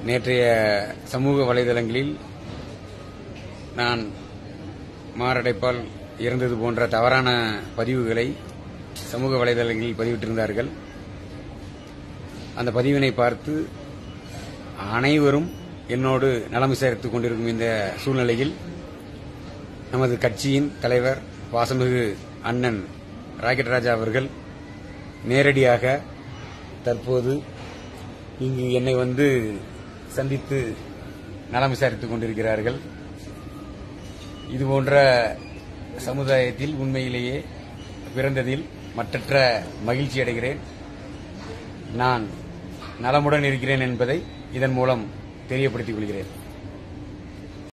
நேற்றைய சமூக வலைதளங்களில் நான் மாரடைப்பால் இறந்தது போன்ற தவறான பதிவுகளை சமூக வலைதளங்களில் பதிவிட்டிருந்தார்கள் அந்த பதிவினை பார்த்து அனைவரும் என்னோடு நலம் விசாரித்துக் கொண்டிருக்கும் இந்த சூழ்நிலையில் நமது கட்சியின் தலைவர் வாசமிகு அண்ணன் ராக்கெட் ராஜா அவர்கள் நேரடியாக தற்போது இங்கு என்னை வந்து சந்தித்து நலம் விசாரித்துக் கொண்டிருக்கிறார்கள் இதுபோன்ற சமுதாயத்தில் உண்மையிலேயே பிறந்ததில் மற்றற்ற மகிழ்ச்சி அடைகிறேன் நான் நலமுடன் இருக்கிறேன் என்பதை இதன் மூலம் தெரியப்படுத்திக் கொள்கிறேன்